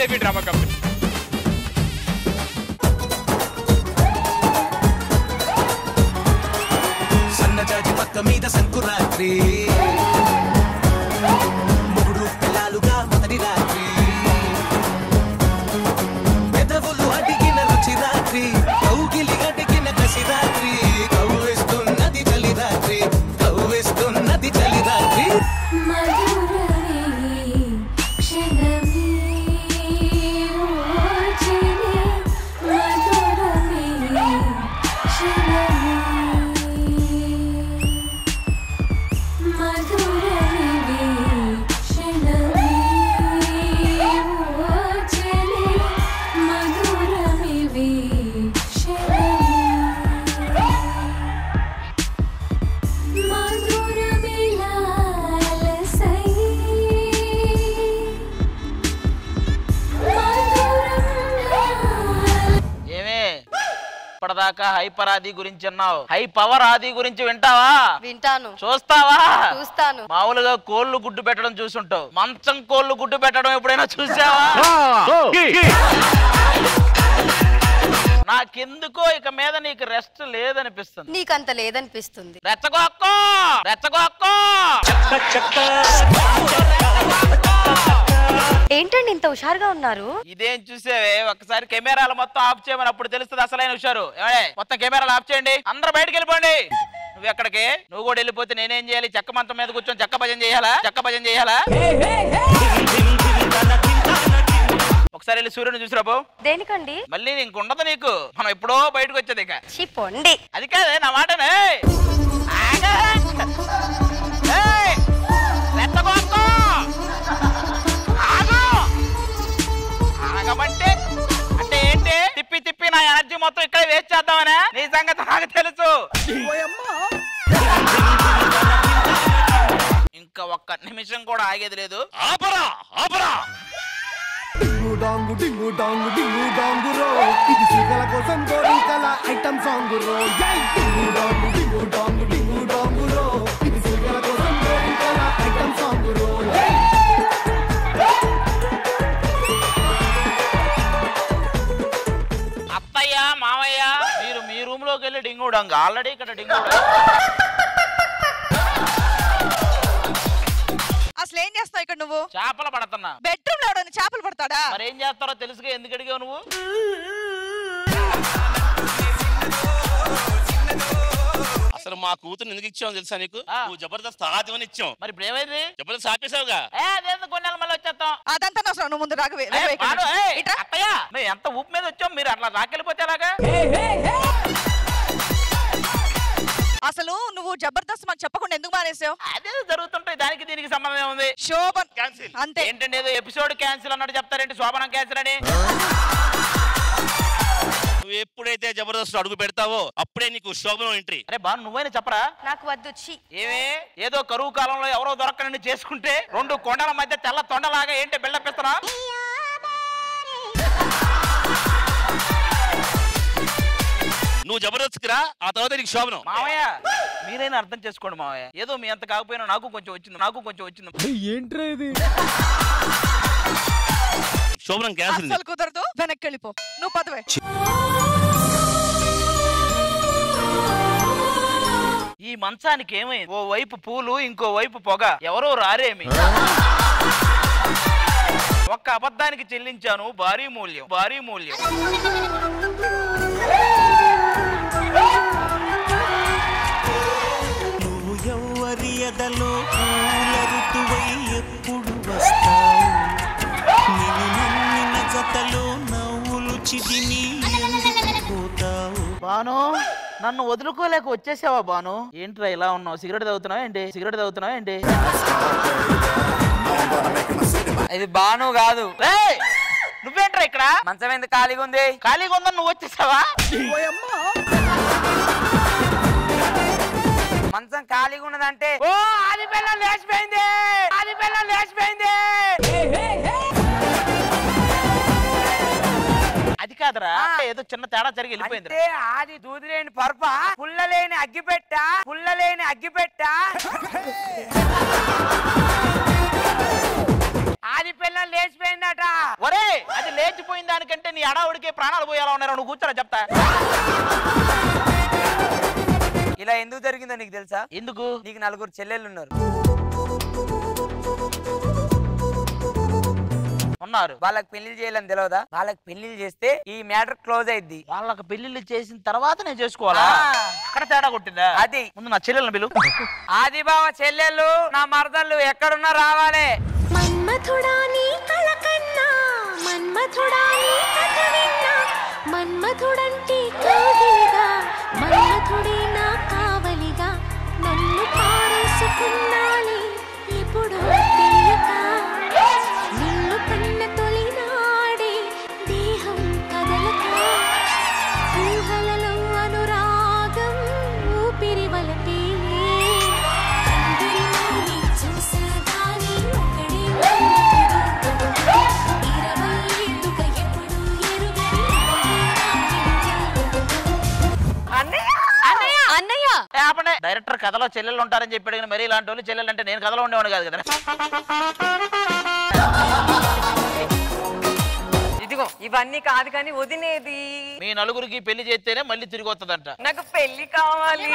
Sridevi drama company సన్నజాజి పక్క మీద సంకురాత్రి మూడు పిల్లలుగా మొదటి రాత్రి పెదవులు అడిగిన రుచి రాత్రి కౌగిలి అడిగిన కసి రాత్రి కవ్వేస్తున్నది చలి రాత్రి కవ్వేస్తున్నది చలి రాత్రి ఏమే ఇప్పటిదాకా హైపర్ ఆది గురించి అన్నావు హై పవర్ ఆది గురించి వింటావా వింటాను చూస్తావా చూస్తాను మామూలుగా కోళ్ళు గుడ్డు పెట్టడం చూసుంటావు మంచం కోళ్ళు గుడ్డు పెట్టడం ఎప్పుడైనా చూసావా నాకెందుకో ఇక మీద నీకు రెస్ట్ లేదనిపిస్తుంది నీకంత లేదనిపిస్తుంది రెచ్చగొక్కో రెచ్చగొక్కో ఏంటండి ఇంత హుషారుగా ఉన్నారు ఇదేం చూసేవే ఒకసారి కెమెరాలు మొత్తం ఆఫ్ చేయమని అప్పుడు తెలుస్తుంది అసలైన హుషారు ఏమే మొత్తం కెమెరాలు ఆఫ్ చేయండి అందరూ బయటకు వెళ్ళిపోండి నువ్వు ఎక్కడికి నువ్వు కూడా వెళ్ళిపోతే నేనేం చేయాలి చెక్క మంచం మీద కూర్చొని చెక్క భజన చేయాలా చెక్క భజన చేయాలా ఒకసారి వెళ్ళి సూర్యుని చూసిరాబో దేనికండి మళ్ళీ ఇంకుండదు నీకు మనం ఎప్పుడో బయటకు వచ్చేది ఇక ఛీ, పొండి అది కాదే నా మాటనే ఆగు. ఏయ్, రెచ్చగొక్కో. ఆగు. ఆగమంటే అంటే ఏంటి తిప్పి తిప్పి నా ఎనర్జీ మొత్తం ఇక్కడ వేస్ట్ చేద్దామనే నీ సంగతి నాకు తెలుసు ఇంకా ఒక్క నిమిషం కూడా ఆగేది లేదు ఆపరా ఆపరా డింగు డాంగు డింగు డాంగు డింగు డాంగు రో ఇది సీకల కోసం కోరికల ఐటమ్ సాంగ్ రో యై డింగు డాంగు డింగు డాంగు డింగు డాంగు రో ఇది సీకల కోసం కోరికల ఐటమ్ సాంగ్ రో యై అత్తయ్య మావయ్య మీరు మీ రూమ్ లోకి వెళ్ళి డింగు డంగ్ ఆల్రెడీ ఇక్కడ డింగు అసలు ఏం చేస్తావు ఇక్కడ నువ్వు చేపలు పడుతున్నా బెడ్రూమ్ లో ఎవడన్నా చేపలు పడతాడా మరి ఏం చేస్తారో తెలుసుగా ఎందుకు అడిగావు నువ్వు అసలు మా కూతురు ఎందుకు ఇచ్చావు తెలుసా నీకు ఆ. నువ్వు జబర్దస్త్ ఆదివని ఇచ్చావు మరి ఇప్పుడు ఏమైంది జబర్దస్త్ ఆపేసావుగా ఏ అదేందుకు కొన్ని నెలలు మళ్ళీ వచ్చేస్తాం అదంతా అవసరం నువ్వు ముందు రాగవే ఏ, పాడు, ఏయ్, అత్తయ్య మేము ఎంత ఊపు మీద వచ్చాం మీరు అట్లా రాకెళ్ళిపోతే ఎలాగా అసలు నువ్వు జబర్దస్త్ మాకు చెప్పకుండా ఎందుకు మానేసావు అదే జరుగుతుంటాయి దానికి దీనికి సంబంధం ఏముంది శోభన్ క్యాన్సిల్ అంతే ఏంటండి ఏదో ఎపిసోడ్ క్యాన్సిల్ అన్నట్టు చెప్తారేంటి శోభనం క్యాన్సిల్ అని నువ్వు ఎప్పుడైతే జబర్దస్త్ అడుగు పెడతావో అప్పుడే నీకు శోభనం ఎంట్రీ అరే బా నువ్వైనా చెప్పరా నాకు వద్దు ఛీ ఏమే ఏదో కరువు కాలంలో ఎవరో దొరకనని చేసుకుంటే రెండు కొండల మధ్య తెల్ల తొండలాగా ఏంటి బిల్డప్ ఇస్తున్నా నువ్వు జబర్దస్త్ రా ఆ తర్వాత నీకు శోభనం మావయ్య మీరైనా అర్థం చేసుకోండి మావయ్య ఏదో మీ అంత కాకపోయినా నాకు కొంచెం వచ్చింది నాకు కొంచెం వచ్చింది ఏంట్రా ఇది శోభనం క్యాన్సిల్ అసలు కుదరదు వెనక్కి వెళ్ళిపో నువ్వు పదవే ఈ మంచానికి ఏమైంది ఓ వైపు పూలు ఇంకో వైపు పొగ ఎవరో రారేమి ఒక్క అబద్ధానికి చెల్లించాను భారీ మూల్యం భారీ మూల్యం నువ్వు ఎవ్వరి ఎదలో పూల ఋతువై ఎప్పుడు వస్తావు నిన్ను నమ్మిన జతలో నవ్వులు చిదిమి ఎందుకు పోతావు బాను నన్ను వదులుకోలేక వచ్చేసావా బాను ఏంట్రా ఇలా ఉన్నావు సిగరెట్ తాగుతున్నావా ఏంటి సిగరెట్ తాగుతున్నావా ఏంటి ఇది బాను కాదు ఏయ్! నువ్వేంట్రా ఇక్కడ మంచం ఎందుకు ఖాళీగా ఉంది ఖాళీగా ఉందని నువ్వు వచ్చేసావా మంచం ఖాళీగా ఉన్నదంటే ఓ ఆది పిల్లలు లేచిపోయింది ఆది పిల్లలు లేచిపోయింది అది కాదురా ఆ. ఏదో చిన్న తేడా జరిగి వెళ్ళిపోయింది అంటే ఆది దూదిలేని పరప పుల్లలేని అగ్గిపెట్ట పుల్లలేని అగ్గిపెట్ట ఆది పిల్లలు లేచిపోయిందట ఒరే అది లేచిపోయిన దానికంటే నీ అడావుడికి ప్రాణాలు పోయేలా ఉన్నారు నువ్వు కూర్చోరా చెప్తా ఇలా ఎందుకు జరిగిందో నీకు తెలుసా ఎందుకు నీకు నలుగురు చెల్లెళ్ళు ఉన్నారు ఉన్నారు వాళ్ళకి పెళ్లిళ్ళు చేయాలని తెలియదా వాళ్ళకి పెళ్లిళ్ళు చేస్తే ఈ మ్యాటర్ క్లోజ్ అయింది వాళ్ళకి పెళ్లిళ్ళు చేసిన తర్వాత నేను చేసుకోవాలా ఆ. అక్కడ తేడా కొట్టిందా అది. ముందు నా చెల్లెలను పిలు ఆది బావ చెల్లెళ్ళు నా మరదళ్ళు ఎక్కడున్నా రావాలి మన్మథుడా నీ కళ కన్నా మన్మథుడా నీ కథ విన్నా మన్మథుడంటే కాదిలిగా మన్మథుడే నా కావలిగా నన్ను పారేసుకున్నాలి ఇప్పుడు తెలియక నిన్ను కన్న తొలినాడే దేహం కదలక ఊహలలో అనురాగం ఊపిరి వలపేలే అందరిలోని చూసాగాని ఒకడే మన్మథుడు. ఇరవై ఏళ్ళుగా ఎప్పుడూ ఎరుగని అన్నయ్య అన్నయ్య ఏ, ఆపండి డైరెక్టర్ కథలో చెల్లెలు ఉంటారని చెప్పాడు కానీ మరి ఇలాంటి వాళ్ళు చెల్లెలు అంటే నేను కథలో ఉండేవాడు కాదు కదా ఇదిగో ఇవన్నీ కాదు కానీ వదినేది మీ నలుగురికి పెళ్లి చేస్తేనే మళ్ళీ తిరిగి వస్తుందంట నాకు పెళ్లి కావాలి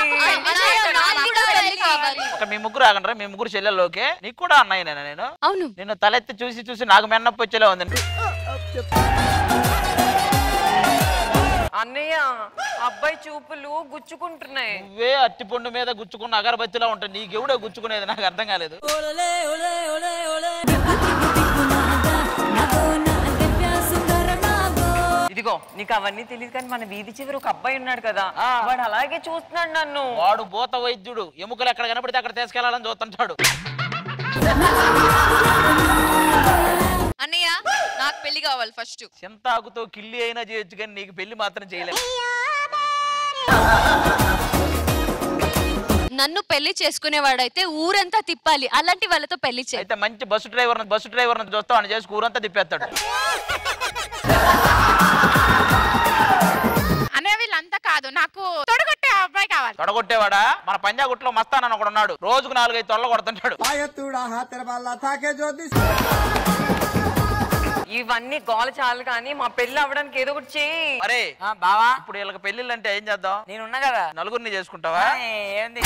ఒక మీ ముగ్గురు ఆగండ్రా మీ ముగ్గురు చెల్లెల్లోకే నీకు కూడా అన్నయ్య నేను అవును నిన్ను తలెత్తి చూసి చూసి నాకు మెన్నప్పి వచ్చేలా ఉంది అన్నయ్య అబ్బాయి చూపులు గుచ్చుకుంటున్నాయి నువ్వే అట్టిపండు మీద గుచ్చుకున్న అగరబత్తిలా ఉంటాయి నీకెవడో గుచ్చుకునేది నాకు అర్థం కాలేదు ఇదిగో నీకు అవన్నీ తెలియదు కానీ మన వీధి చివరి ఒక అబ్బాయి ఉన్నాడు కదా వాడు అలాగే చూస్తున్నాడు నన్ను వాడు భూత వైద్యుడు ఎముకలు ఎక్కడ కనపడితే అక్కడ తీసుకెళ్లాలని చూస్తుంటాడు అన్నయ్య నాకు పెళ్లి కావాలి ఫస్ట్ చింతాకుతో కిల్లి అయినా చేయొచ్చు కానీ నీకు పెళ్లి మాత్రం చేయలేదు నన్ను పెళ్లి చేసుకునేవాడైతే ఊరంతా తిప్పాలి అలాంటి వాళ్ళతో పెళ్లి చేయి అయితే మంచి బస్సు డ్రైవర్ బస్సు డ్రైవర్ చూస్తావు అని చేసి ఊరంతా తిప్పేస్తాడు అనే వీళ్ళంతా కాదు నాకు తొడగొట్టే అబ్బాయి కావాలి తొడగొట్టేవాడా మన పంజాగుట్లో మస్తానని ఒకడు ఉన్నాడు రోజుకు నాలుగైదు తొడలు కొడుతుంటాడు ఇవన్నీ గోల చాలు కానీ మా పెళ్లి అవ్వడానికి ఏదో ఒకటి చేయి అరే ఆ, బావా ఇప్పుడు వీళ్ళకి పెళ్లిళ్ళు అంటే ఏం చేద్దాం నేనున్నా కదా నలుగురిని చేసుకుంటావా ఏ, ఏంది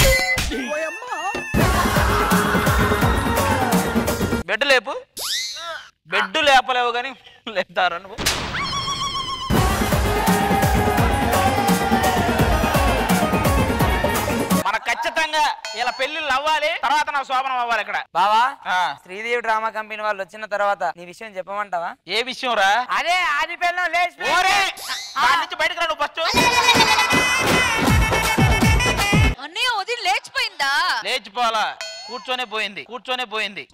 బెడ్ లేపు బెడ్ లేపలేవు కానీ లేపుతారా నువ్వు మన ఖచ్చితంగా ఇలా పెళ్లిళ్ళు అవ్వాలి తర్వాత నా శోభనం అవ్వాలి ఇక్కడ బావా ఆ. శ్రీదేవి డ్రామా కంపెనీ వాళ్ళు వచ్చిన తర్వాత నీ విషయం చెప్పమంటావా ఏ విషయం రా అదే ఆది పిల్లలు లేచిపోయింది ఓరే దాని నుంచి బయటకు రా నువ్వు ఫస్ట్ అన్నయ్య వదిలి లేచిపోయిందా లేచిపోవాలా కూర్చొనే పోయింది కూర్చొనే పోయింది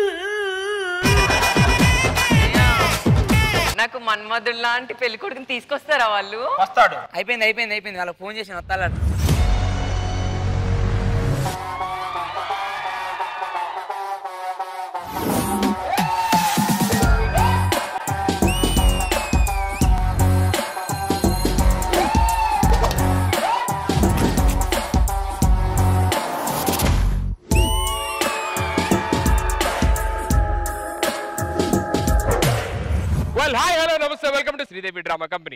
నాకు మన్మధుడు లాంటి పెళ్లి కొడుకుని తీసుకొస్తారా వాళ్ళు వస్తాడు అయిపోయింది అయిపోయింది అయిపోయింది వాళ్ళకి ఫోన్ చేసి వస్తాలట well hi hello namaste welcome to Sridevi drama company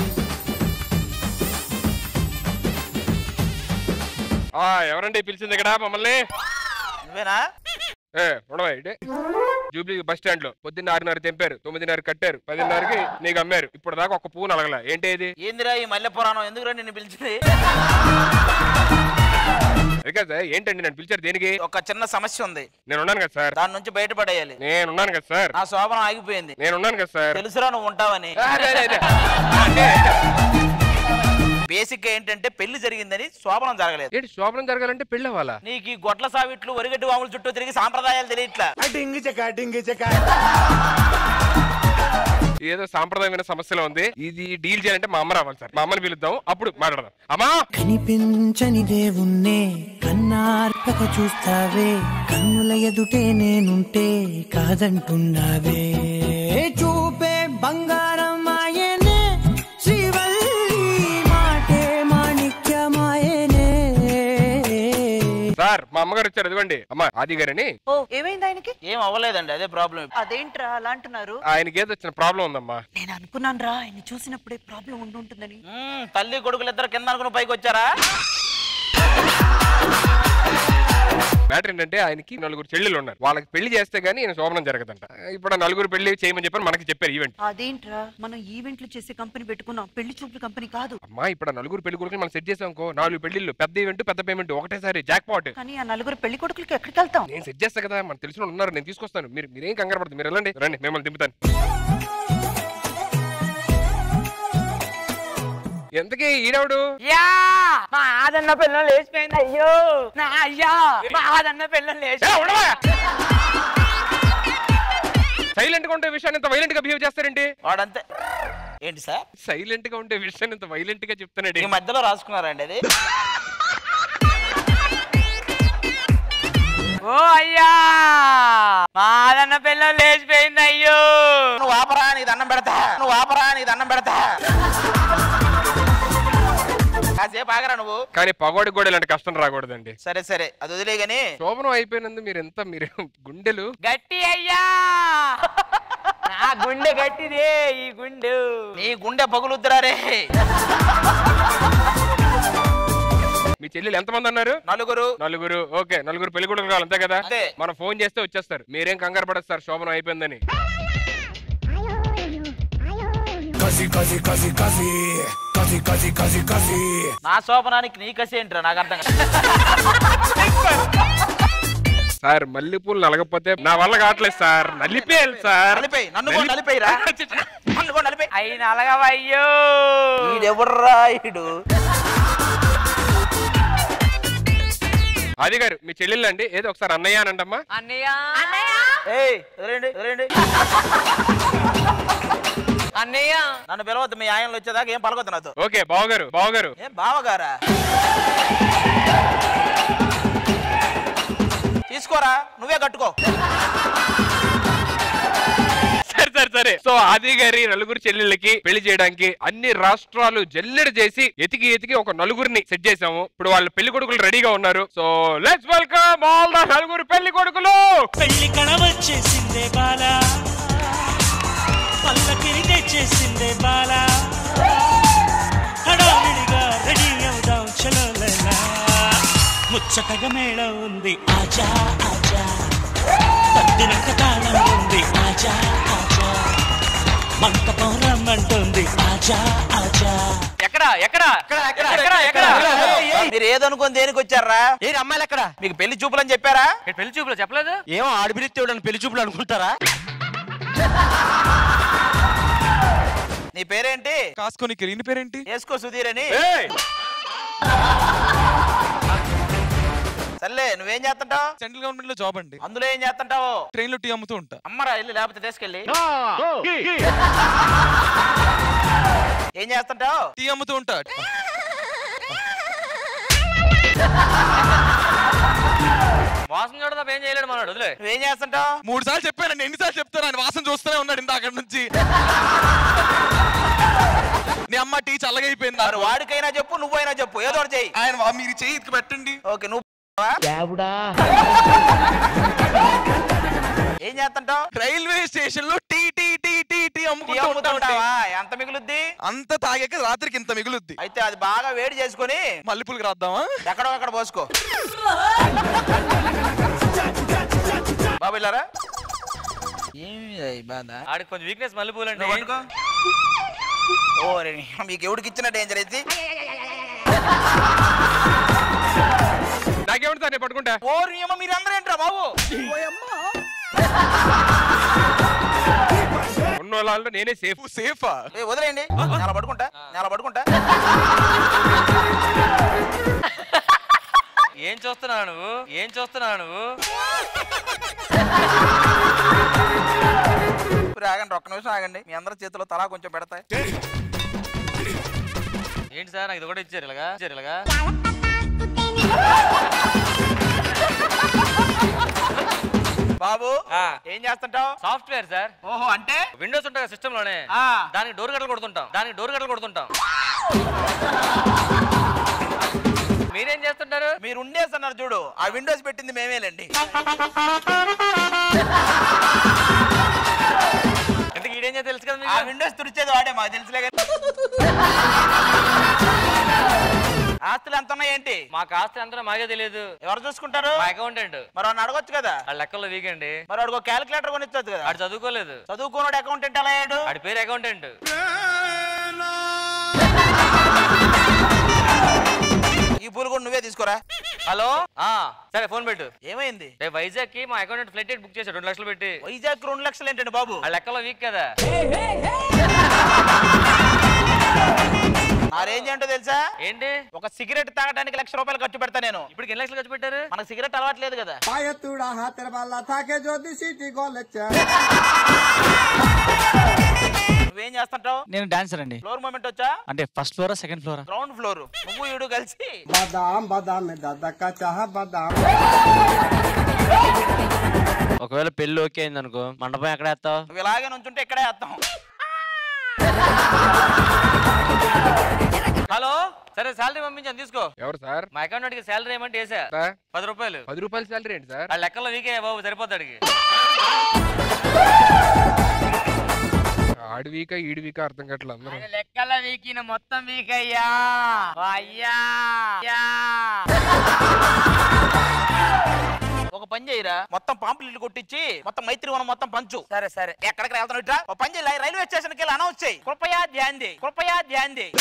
ఆ ఎవరండి పిలిచింది ఇక్కడ మమ్మల్ని నువ్వేనా ఏ ఉండవా ఇటే జూబ్లీ బస్ స్టాండ్ లో పొద్దున్న ఆరున్నర తెంపారు తొమ్మిదిన్నర కట్టారు పదిన్నరకి నీకు అమ్మారు ఇప్పుడు దాకా ఒక పువ్వు నలగల ఏంటి ఇది ఏందిరా ఈ మల్లె పురాణం ఎందుకు నిన్ను పిలిచింది అదే కదా సార్ ఏంటండి నన్ను పిలిచారు దేనికి ఒక చిన్న సమస్య ఉంది నేను ఉన్నాను కదా సార్ దాని నుంచి బయటపడేయాలి నేను ఉన్నాను కదా సార్ నా శోభనం ఆగిపోయింది నేను ఉన్నాను కదా సార్ తెలుసురా నువ్వు ఉంటావని అదే, అదే, అదే. అంటే, బేసిక్ గా ఏంటంటే పెళ్లి జరిగిందని శోభనం జరగలేదు ఏంటి శోభనం జరగాలంటే పెళ్ళి అవ్వాలా నీకు ఈ గొడ్ల సావిట్లు వరిగడ్డి వాముల చుట్టూ తిరిగి సాంప్రదాయాలు తెలియట్లా డింగి చెక్క డింగి చెక్క ఏదో సాంప్రదాయమైన సమస్యలో ఉంది ఇది డీల్ చేయాలంటే మా అమ్మ రావాలి సార్ మా అమ్మని పిలుద్దాం అప్పుడు మాట్లాడదాం అమ్మా కనిపించని దేవుణ్ణే కన్నార్పక చూస్తావే కన్నుల ఎదుటే నేనుంటే కాదంటున్నావే చూపే బంగారం ఆయనే శ్రీవల్లి మాటే మాణిక్యమాయనే సార్ మా అమ్మగారు వచ్చారు ఇదిగోండి అమ్మ ఆది గారని ఓ ఏమైంది ఆయనకి ఏం అవ్వలేదండి అదే ప్రాబ్లం అదేంట్రా అలా అంటున్నారు ఆయనకి ఏదో వచ్చిన ప్రాబ్లం ఉందమ్మా నేను అనుకున్నాను రా ఆయన చూసినప్పుడే ప్రాబ్లం ఉండి ఉంటుందని తల్లి కొడుకులు ఇద్దరు కింద అనుకుని పైకి వచ్చారా మ్యాటర్ ఏంటంటే ఆయనకి నలుగురు చెల్లెలు ఉన్నారు వాళ్ళకి పెళ్లి చేస్తే గానీ ఈయన శోభనం జరగదంట ఇప్పుడు ఆ నలుగురు పెళ్లి చేయమని చెప్పని మనకి చెప్పారు ఈవెంట్ అదేంట్రా మనం ఈవెంట్లు చేసే కంపెనీ పెట్టుకున్నాం పెళ్లి చూపుల కంపెనీ కాదు అమ్మా ఇప్పుడు ఆ నలుగురు పెళ్లి కొడుకులు మనం సెట్ చేసాం అనుకో నాలుగు పెళ్లిళ్ళు పెద్ద ఈవెంట్ పెద్ద పేమెంట్ ఒకటేసారి జాక్ పాట్ కానీ ఆ నలుగురు పెళ్లి కొడుకులకి ఎక్కడికి వెళ్తాం నేను సెట్ చేస్తా కదా మనకు తెలిసిన వాళ్ళు ఉన్నారు నేను తీసుకొస్తాను మీరు మీరేం కంగారు పడుతుంది మీరు వెళ్ళండి రండి మిమ్మల్ని దింపుతాను ఎంతకీ ఈడవుడు యా మా ఆదన్న పిల్లలు లేచిపోయింది అయ్యో నా అయ్యా మా ఆదన్న పిల్లలు లేచి సైలెంట్ గా ఉంటే విషయాన్ని ఇంత వైలెంట్ గా బిహేవ్ చేస్తారండి వాడంతే ఏంటి సార్ సైలెంట్ గా ఉంటే విషయాన్ని ఇంత వైలెంట్ గా చెప్తానండి ఈ మధ్యలో రాసుకున్నారండి అది ఓ అయ్యా మా ఆదన్న పిల్లలు లేచిపోయింది అయ్యో నువ్వు ఆపరా నీకు దండం పెడతా నువ్వు ఆపరా నీకు దండం పెడతా కాసేపు ఆగరా నువ్వు కానీ పగోడి కూడా ఇలాంటి కష్టం రాకూడదండి సరే సరే అది వదిలే గాని శోభనం అయిపోయినందు మీరు ఎంత మీరు గుండెలు గట్టి అయ్యా నా గుండె గట్టిదే ఈ గుండె నీ గుండె పగులుద్దురా రే మీ చెల్లెలు ఎంతమంది అన్నారు నలుగురు నలుగురు ఓకే నలుగురు పెళ్లి కొడుకులు కావాలి అంతే కదా అంతే. మనం ఫోన్ చేస్తే వచ్చేస్తారు మీరేం కంగారు పడేస్తారు శోభనం అయిపోయిందని కసి కసి కసి కసి కసి కసి కసి కసి నా శోభనానికి నీ కసి ఏంట్రా నాకు అర్థం కాదు. సార్ మల్లెపూలు నలగకపోతే నా వల్ల కావట్లేదు సార్ నలిపేయాలి సార్ నలిపేయ్ నన్ను కూడా నలిపేయరా నన్ను కూడా నలిపేయ్ అయి నలగవయ్యో ఈడెవర్రా ఈడు అది గారు మీ చెల్లెళ్ళు అండి ఏదో ఒకసారి అన్నయ్య అని అంటమ్మా అన్నయ్య ఏయ్ వదిలేండి వదిలేండి అన్నయ్య నన్ను పిలవద్దు మీ ఆయనలు వచ్చేదాకా ఏం పలకొద్దు నాతో ఓకే బావగారు బావగారు ఏం బావగారా తీసుకోరా నువ్వే కట్టుకో సరే సరే సరే సో ఆది గారి నలుగురు చెల్లెళ్ళకి పెళ్లి చేయడానికి అన్ని రాష్ట్రాలు జల్లెడ చేసి ఎతికి ఎతికి ఒక నలుగురిని సెట్ చేసాము ఇప్పుడు వాళ్ళ పెళ్లి కొడుకులు రెడీగా ఉన్నారు so let's welcome all the నలుగురు పెళ్లి కొడుకులు పెళ్లి కళ వచ్చేసిందే బాల పల్లకిని తెచ్చేసిందే బాల హడావిడిగా రెడీ అవుదాం చలో లైలా ముచ్చటగా మేళం ఉంది ఆజా ఆజా పద్దినక తాళం ఉంది ఆజా ఆజా మంటపం రమ్మంటుంది ఆజా ఆజా ఎక్కడ ఎక్కడ ఎక్కడ ఎక్కడ మీరు ఏదనుకొని దేనికి వచ్చారా ఏ అమ్మాయిలు ఎక్కడ మీకు పెళ్లి చూపులని చెప్పారా పెళ్లి చూపులు చెప్పలేదు ఏమో ఆడపిలితే పెళ్లి చూపులు అనుకుంటారా నీ పేరేంటి కాసుకోనికి నీ పేరేంటి వేసుకో సుధీర్ అని సర్లే నువ్వేం చేస్తుంటావు సెంట్రల్ గవర్నమెంట్ లో జాబ్ అండి అందులో ఏం చేస్తుంటావు ట్రైన్ లో టీ అమ్ముతూ ఉంటా అమ్మరా వెళ్ళి లేకపోతే తీసుకెళ్ళి ఏం చేస్తుంటావు టీ అమ్ముతూ ఉంటా వాసన చూడదా ఏం చేయలేడు మనోడు వదిలే నువ్వేం చేస్తుంటావు మూడు సార్లు చెప్పానండి ఎన్నిసార్లు చెప్తాను ఆయన వాసన చూస్తూనే ఉన్నాడు ఇంత అక్కడి నుంచి నీ అమ్మ టీ చల్లగైపోయింది మరి వాడికైనా చెప్పు నువ్వైనా చెప్పు ఏదో ఒకటి చెయ్యి ఆయన వా- మీరు చేయి ఇదికి పెట్టండి ఓకే నువ్వు ఏం చేస్తుంటావు రైల్వే స్టేషన్ లో tea tea tea tea tea అమ్ముకుంటూ ఉంటా అమ్ముతుంటావా ఎంత మిగులుద్ది అంత తాగాక రాత్రికి ఇంత మిగులుద్ది అయితే అది బాగా వేడి చేసుకొని మల్లెపూలకి రాద్దామా ఎక్కడో అక్కడ పోసుకో బాబు ఇల్లారా ఏమి బాధ ఆడికి కొంచెం వీక్నెస్ మళ్ళీ పూలండి నువ్వు పట్టుకో ఓ రే, మీకు ఎవడికి ఇచ్చిన డేంజర్ అయితే నాకేమిటి సార్ నేను పట్టుకుంటా ఓ నియమ మీరందరూ ఏంట్రా బాబు ఉన్న వాళ్ళలో నేనే సేఫ్ సేఫా ఏ వదిలేయండి నెల పడుకుంటా నెల పడుకుంటా ఏం చూస్తున్నావు నువ్వు ఏం చూస్తున్నావు నువ్వు ఇప్పుడు ఆగండి ఒక్క నిమిషం ఆగండి మీ అందరి చేతిలో తలా కొంచెం పెడతాయి ఏంటి సార్ నాకు ఇది కూడా ఇచ్చారు ఇలాగా ఇచ్చారు ఇలాగా బాబు ఏం చేస్తుంటావు సాఫ్ట్వేర్ సార్ ఓహో అంటే విండోస్ ఉంటాయి సిస్టమ్ లోనే ఆ. దానికి డోర్ గట్టలు కొడుతుంటాం దానికి డోర్ గట్టలు కొడుతుంటాం మీరేం చేస్తుంటారు మీరు ఉండేసి అన్నారు చూడు ఆ విండోస్ పెట్టింది మేమేలేండి అంటే ఈడేం చేస్తే తెలుసు కదా ఆ మీకు విండోస్ తుడిచేది వాడే మాకు తెలుసులే కానీ ఆస్తులు ఎంత ఉన్నాయి ఏంటి మా కాస్ట్ ఎంత మాకే తెలియదు ఎవరు చూసుకుంటారు మా అకౌంటెంట్ మరి వాడిని అడగొచ్చు కదా ఆ లెక్కల్లో వీక్ అండి మరి వాడికి ఒక క్యాలిక్యులేటర్ కొనిచ్చొచ్చు కదా ఆడు చదువుకోలేదు చదువుకోనోడు అకౌంటెంట్ ఎలా అయ్యాడు ఆడి పేరు అకౌంటెంట్ ఈ పూలు కూడా నువ్వే తీసుకోరా హలో ఆ సరే ఫోన్ పెట్టు ఏమైంది రేపు వైజాగ్ కి మా అకౌంటెంట్ ఫ్లైట్ టికెట్ బుక్ చేశాడు రెండు లక్షలు పెట్టి వైజాగ్ రెండు లక్షలు ఏంటండి బాబు ఆ లెక్కలో వీక్ కదా ఆ రేంజ్ ఏంటో తెలుసా ఏంటి ఒక సిగరెట్ తాగడానికి లక్ష రూపాయలు ఖర్చు పెడతా నేను ఇప్పుడు ఎన్ని లక్షలు ఖర్చు పెట్టారు మనకు సిగరెట్ అలవాట్లేదు కదా పాయతుడా హాతర బాల తాకే జ్యోతి సిటీ గోలెచ్చ నువ్వేం చేస్తుంటావు నేను డాన్సర్ అండి ఫ్లోర్ మూమెంట్ వచ్చా అంటే ఫస్ట్ ఫ్లోరా సెకండ్ ఫ్లోరా గ్రౌండ్ ఫ్లోర్ నువ్వు ఇడు కలిసి బాదాం బాదాం దాదక్క చాహ బాదాం ఒకవేళ పెళ్లి ఓకే అయింది అనుకో మండపం ఎక్కడ వేస్తావు నువ్వు ఇలాగే నుంచుంటే ఇక్కడే వేస్తాం హలో సరే శాలరీ పంపించాను తీసుకో ఎవరు సార్ మా అకౌంట్ కి శాలరీ ఏమంటే వేసా సార్ పది రూపాయలు పది రూపాయల శాలరీ ఏంటి సార్ ఆ లెక్కలో వీకే బాబు సరిపోతాడికి ఆడి వీక ఈడి వీక అర్థం కావట్లేదు అందరూ లెక్కల వీకిన మొత్తం వీక్ అయ్యా ఓ అయ్యా అయ్యా. ఒక పని చేయరా మొత్తం పాంప్లెట్లు కొట్టించి మొత్తం మైత్రి వనం మొత్తం పంచు సరే సరే ఎక్కడికి వెళ్తాను ఇట్రా ఒక పని చేయి రైల్వే స్టేషన్ కి వెళ్ళి అనౌన్స్ చేయి కృపయా ధ్యాన్ దే కృపయా ధ్యాన్ దే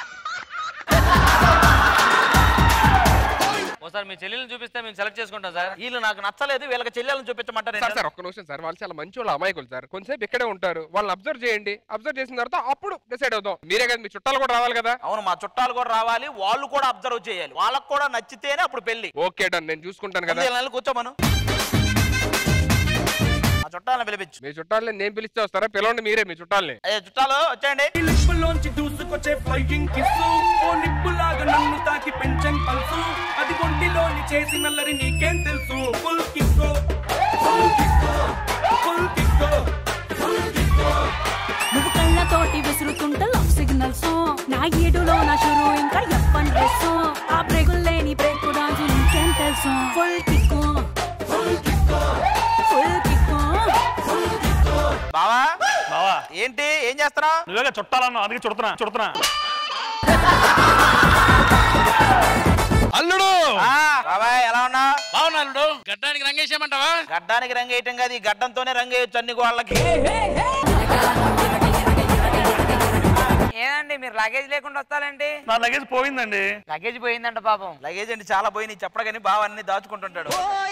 ఒకసారి మీ చెల్లెల్ని చూపిస్తే మేము సెలెక్ట్ చేసుకుంటాం సార్ వీళ్ళు నాకు నచ్చలేదు వీళ్ళకి చెల్లెలను చూపించమంటారు సార్ సార్ ఒక్క నిమిషం సార్ వాళ్ళు చాలా మంచి వాళ్ళు అమాయకులు సార్ కొంచెంసేపు ఇక్కడే ఉంటారు వాళ్ళని అబ్జర్వ్ చేయండి అబ్జర్వ్ చేసిన తర్వాత అప్పుడు డిసైడ్ అవుదాం మీరే కదా మీ చుట్టాలు కూడా రావాలి కదా అవును మా చుట్టాలు కూడా రావాలి వాళ్ళు కూడా అబ్జర్వ్ చేయాలి వాళ్ళకి కూడా నచ్చితేనే అప్పుడు పెళ్లి ఓకే డన్ నేను చూసుకుంటాను కదా నెలలు కూర్చోమను మా చుట్టాలను పిలిపించు మీ చుట్టాలని నేను పిలిస్తే వస్తారా పిలవండి మీరే మీ చుట్టాలని అయ్యే చుట్టాలు వచ్చేయండి నిప్పులోంచి దూసుకొచ్చే ఫ్లైయింగ్ కిస్సు ఓ నిప్పులాగా నన్ను తాకి పెంచన్ పల్సు అది ఒంటిలోని చేసి నల్లరి నీకేం తెలుసు ఫుల్ కిక్కో ఫుల్ కిక్కో ఫుల్ కిక్కో ఫుల్ కిక్కో నువ్వు కళ్ళతోటి విసురుతుంటే లవ్ సిగ్నల్స్ నా ఏడులో నా షురు ఇంకా ఎప్పని డ్రెస్ ఆ బ్రేకులు లేని బ్రేక్ డాన్స్ ఇంకేం తెలుసు full kick full kick full kick బావా బావా ఏంటి ఏం చేస్తున్నావు నువ్వేగా చుట్టాలన్నావు అందుకే చుడుతున్నా చుడుతున్నా అల్లుడు బాబాయ్ ఎలా ఉన్నావు బాగున్నా అల్లుడు గడ్డానికి రంగేసేయమంటావా గడ్డానికి రంగు వేయటం కాదు ఈ గడ్డంతోనే రంగు వేయొచ్చు అన్ని గోళ్ళకి ఏదండి మీరు లగేజ్ లేకుండా వస్తారండి నా లగేజ్ పోయిందండి లగేజ్ పోయిందంట పాపం లగేజ్ అండి చాలా పోయి నీకు చెప్పడం కానీ బావ అన్ని దాచుకుంటుంటాడు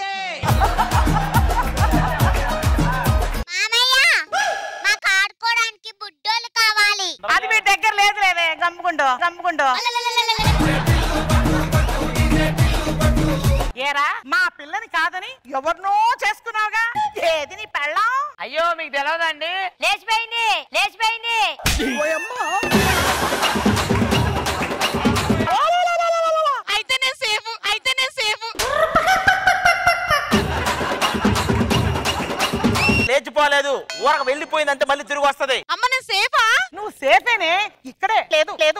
మాకు ఆడుకోవడానికి బుడ్డోలు కావాలి అది మీ దగ్గర లేదు లేవే చంపుకుంటూ చంపుకుంటూ ఏరా మా పిల్లని కాదని ఎవరినో చేసుకున్నావుగా ఏది నీ పెళ్ళం అయ్యో మీకు తెలియదండి లేచిపోయింది లేచిపోయింది అయితే నేను సేఫ్ అయితే నేను సేఫ్ లేచిపోలేదు ఊరకు వెళ్ళిపోయిందంటే మళ్ళీ తిరిగి వస్తది అమ్మ నేను సేఫా నువ్వు సేఫేనే ఇక్కడే లేదు లేదు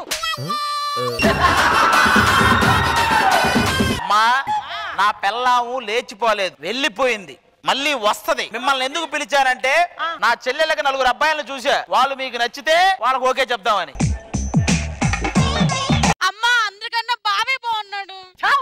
అమ్మా నా పెళ్ళాము లేచిపోలేదు వెళ్ళిపోయింది మళ్ళీ వస్తది మిమ్మల్ని ఎందుకు పిలిచారంటే నా చెల్లెళ్ళకి నలుగురు అబ్బాయిలను చూసా వాళ్ళు మీకు నచ్చితే వాళ్ళకి ఓకే చెప్దామని అమ్మా అందరికన్నా బాబే బాగున్నాడు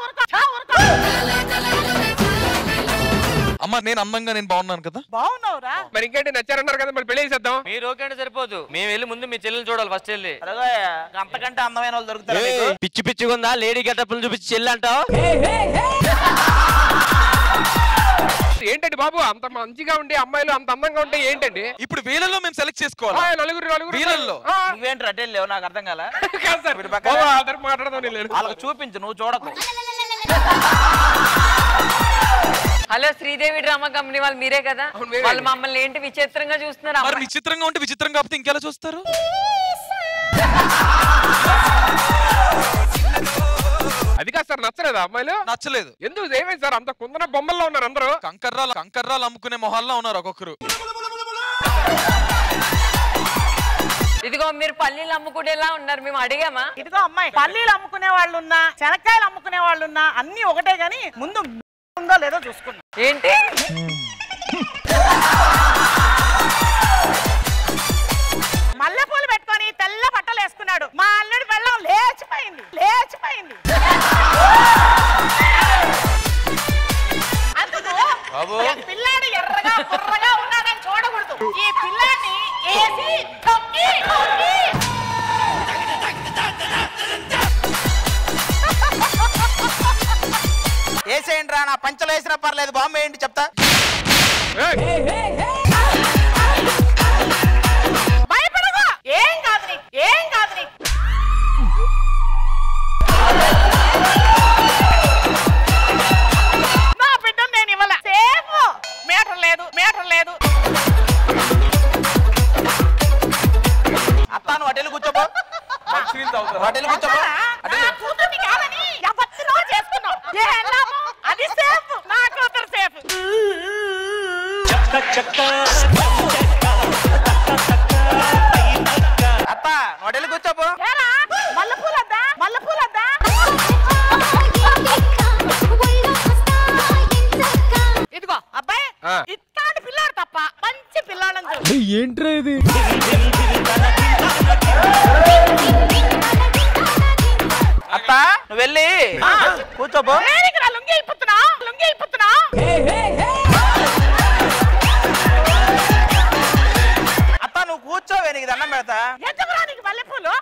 అమ్మ నేను అందంగా నేను బాగున్నాను కదా బాగున్నావురా మరి ఇంకేంటి నచ్చారన్నారు కదా మరి పెళ్లి చేసేద్దాం మీరు ఓకే అంటే సరిపోదు మేము వెళ్ళి ముందు మీ చెల్లెల్ని చూడాలి ఫస్ట్ వెళ్ళి అరగోయ్య, అంతకంటే అందమైన వాళ్ళు దొరుకుతారు ఏయ్, మీకు పిచ్చి పిచ్చిగుందా లేడీ గెటప్లు చూపించి చెల్లి అంటావు ఏంటండి బాబు అంత మంచిగా ఉండి అమ్మాయిలు అంత అందంగా ఉంటే ఏంటండి ఇప్పుడు వీళ్ళలో మేము సెలెక్ట్ ఆ, చేసుకోవాలి నలుగురు నలుగురు వీళ్ళల్లో? ఆ, నువ్వేంటి రడ్డే లేవు నాకు అర్థం కాల కాదు సార్ వీడి పక్కన- బాబు, అందరు మాట్లాడదాం నేను లేను. వాళ్ళకి చూపించు నువ్వు చూడకు హలో శ్రీదేవి డ్రామా కంపెనీ వాళ్ళు మీరే కదా అవును, మేమే. వాళ్ళు మమ్మల్ని ఏంటి విచిత్రంగా చూస్తున్నారు మరి అమ్మాయి- విచిత్రంగా ఉంటే విచిత్రం కాకపోతే ఇంకెలా చూస్తారు అది కాదు సార్ నచ్చలేదా అమ్మాయిలు నచ్చలేదు ఎందుకు ఏమైంది సార్ అంత కుందన బొమ్మల్లో ఉన్నారు అందరూ కంకర్రాలు కంకర్రాలు అమ్ముకునే మొహాల్లో ఉన్నారు ఒక్కొక్కరు ఇదిగో మీరు పల్లీలు అమ్ముకునేలా ఉన్నారు మేము అడిగామా ఇదిగో అమ్మాయి పల్లీలు అమ్ముకునే వాళ్ళు ఉన్నా శనక్కాయలు అమ్ముకునే వాళ్ళు ఉన్నా అన్ని ఒకటే గాని ముందు ఉందో లేదో చూసుకున్నా ఏంటి మల్లెపూలు పెట్టుకొని తెల్ల బట్టలు వేసుకున్నాడు మా అల్లుడి బెల్లం లేచిపోయింది లేచిపోయింది అందుకు బాబు. ఈ పిల్లాడు ఎర్రగా బుర్రగా ఉన్నాడని చూడకూడదు ఈ పిల్లాడిని ఏసి తొక్కి తొక్కి వేసేయండి రా నా పంచలు వేసినా పర్లేదు బాంబు ఏంటి చెప్తా భయపడగా ఏం కాదు నీకు ఏం కాదు నీకు నా బిడ్డను నేను ఇవ్వలే సేఫ్ మీటర్ లేదు మీటర్ లేదు అత్త నువ్వు అటెలు కూర్చోబో అటెలు కూర్చోబో నా కూతుర్ని కాదని ఎవరినో చేసుకున్నావు ఏ లాభం అది సేఫ్ నా కూతురు సేఫ్ అత్త నువ్వు అటెలు కూర్చోబో ఏరా మల్లెపూలద్దా మల్లెపూలద్దా ఇదిగో అబ్బాయి ఆ. ఇట్లాంటి పిల్లాడు తప్ప మంచి పిల్లాడని చూడు ఏంట్రా ఇది అత్త నువ్వు వెళ్ళి కూర్చోబో నేను ఇక్కడ లుంగి అయిపోతున్నా లుంగి అయిపోతున్నా అత్త నువ్వు కూర్చోవే నీకు దండం పెడతా ఎందుకురా నీకు మల్లెపూలు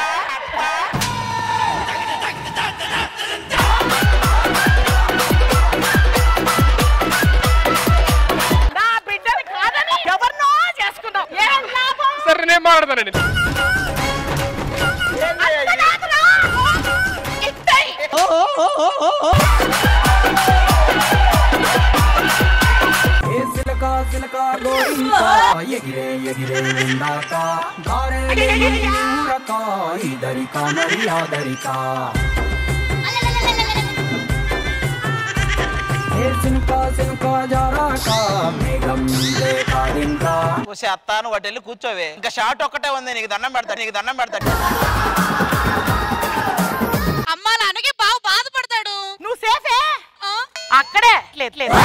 నా బిడ్డని కాదని ఎవరినో చేసుకున్నావు ఏం లాభం సరే నేను మాట్లాడతానండి అంతలాగరా? ఇత్తయ్. ఏ సిలక సిలక గోరింక ఎగిరే ఎగిరే ఉందాక దారే ఊరక ఇదరిక మరి ఆదరిక ఏ సినుక సినుక జారాక మేఘం మీదే కాదింకా చూసి అత్త నువ్వు అటు వెళ్ళి కూర్చోవే ఇంకా షార్ట్ ఒక్కటే ఉంది నీకు దండం పెడతా నీకు దండం పెడతా అమ్మా నాన్నకి బావ బాధపడతాడు నువ్వు సేఫే అక్కడే లేదు లేదు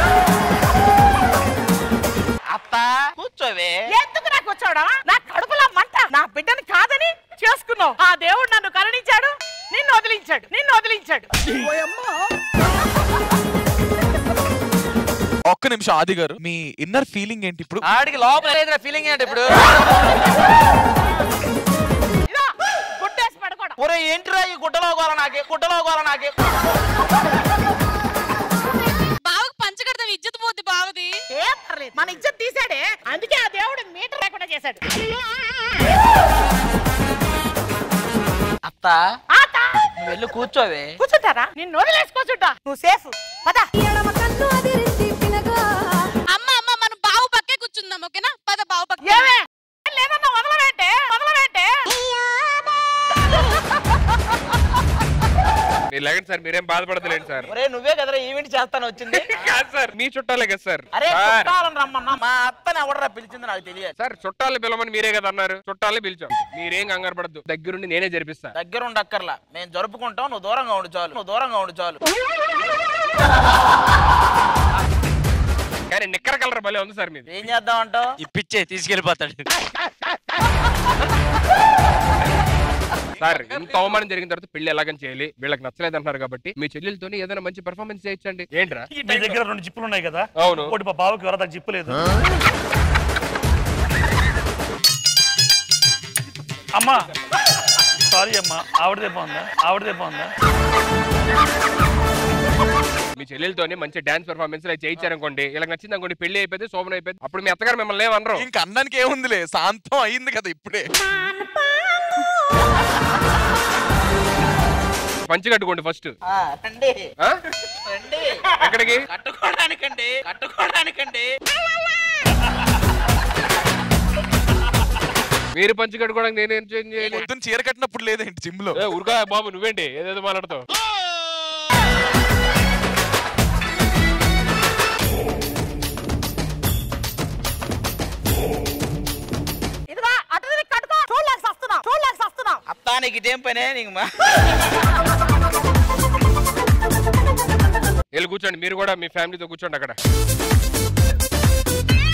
అత్త కూర్చోవే ఎందుకు నాకు వచ్చాడా నా కడుపులో మంట నా బిడ్డని కాదని చేసుకున్నావు ఆ దేవుడు నన్ను కరుణించాడు నిన్ను వదిలించాడు నిన్ను వదిలించాడు ఒక్క నిమిషం ఆది గారు మీ ఇన్నర్ ఫీలింగ్ ఏంటి ఇప్పుడు ఆడికి లోపల లేదు ఫీలింగ్ ఏంటి ఇప్పుడు ఇదో, గుడ్డేసి పడుకోవడం ఒరే ఏంటిరా ఈ గుడ్డలో గోల నాకే గుడ్డలో గోల నాకే బావకు పంచకడతాం ఇజ్జత్ పోద్ది బావది ఏం పర్లేదు మన ఇజ్జత్ తీసాడే అందుకే ఆ దేవుడు మీటర్ లేకుండా చేశాడు అత్త నువ్వు వెళ్ళి కూర్చోవే కూర్చుంటారా నిన్ను వదిలేసి కూర్చుంటా నువ్వు సేఫ్ పద అమ్మ అమ్మ మనం బావు పక్కే కూర్చుందాం ఓకేనా పద బావు పక్క ఏమే లేదన్నా వదలవేంటే వదలవేంటే మీరు లేకండి సార్ మీరేం బాధపడతలేండి సార్ ఒరే నువ్వే కదరా ఈవెంట్ చేస్తాను వచ్చింది కాదు సార్ మీ చుట్టాలే కదా సార్ అరే సార్ చుట్టాలను రమ్మన్నా మా అత్తని ఎవడరా పిలిచింది నాకు తెలియదు సార్ చుట్టాలు పిలవమని మీరే కదా అన్నారు చుట్టాలే పిలిచాం మీరేం కంగారు పడద్దు దగ్గరుండి నేనే జరిపిస్తా దగ్గర ఉండక్కర్లా మేము జరుపుకుంటాం నువ్వు దూరంగా ఉండు చాలు నువ్వు దూరంగా ఉండు చాలు కానీ నిక్కర కలర్ భలే ఉంది సార్ మీది ఏం చేద్దాం అంటావు ఇప్పిచ్చే తీసుకెళ్ళిపోతాడు సార్ ఇంత అవమానం జరిగిన తర్వాత పెళ్లి ఎలాగని చేయాలి వీళ్ళకి నచ్చలేదు అంటున్నారు కాబట్టి మీ చెల్లెలతో ఏదైనా మంచి పర్ఫార్మెన్స్ చేయించండి ఏంట్రా మీ దగ్గర రెండు జిప్పులు ఉన్నాయి కదా అవును. ఒకటి మా బావకి వరద జిప్పు లేదు అమ్మా సారీ అమ్మా ఆవిడదే బాగుందా ఆవిడదే బాగుందా మీ చెల్లెలతోని మంచి డాన్స్ పర్ఫార్మెన్స్ చేయించారనుకోండి ఇలా నచ్చింది అనుకోండి పెళ్లి అయిపోయింది శోభన అయిపోయింది అప్పుడు మీ అత్తగారు మిమ్మల్ని ఏమనరు ఇంక అన్నానికి ఏముందిలే శాంతం అయింది కదా ఇప్పుడే పంచి కట్టుకోండి ఫస్ట్ ఆ, రండి ఆ? రండి ఎక్కడికి కట్టుకోవడానికండి కట్టుకోవడానికండి మీరు పంచి కట్టుకోవడానికి నేనేం చేయాలి పొద్దున్న చీర కట్టినప్పుడు లేదేంటి జిమ్ లో ఏ, ఊరుకా బాబు నువ్వేంటి ఏదేదో మాట్లాడతావు ఇదిగో అటు తిరిగి కట్టుకో నీకు ఇదేం పనే నీకు మా వెళ్ళి కూర్చోండి మీరు కూడా మీ ఫ్యామిలీతో కూర్చోండి అక్కడ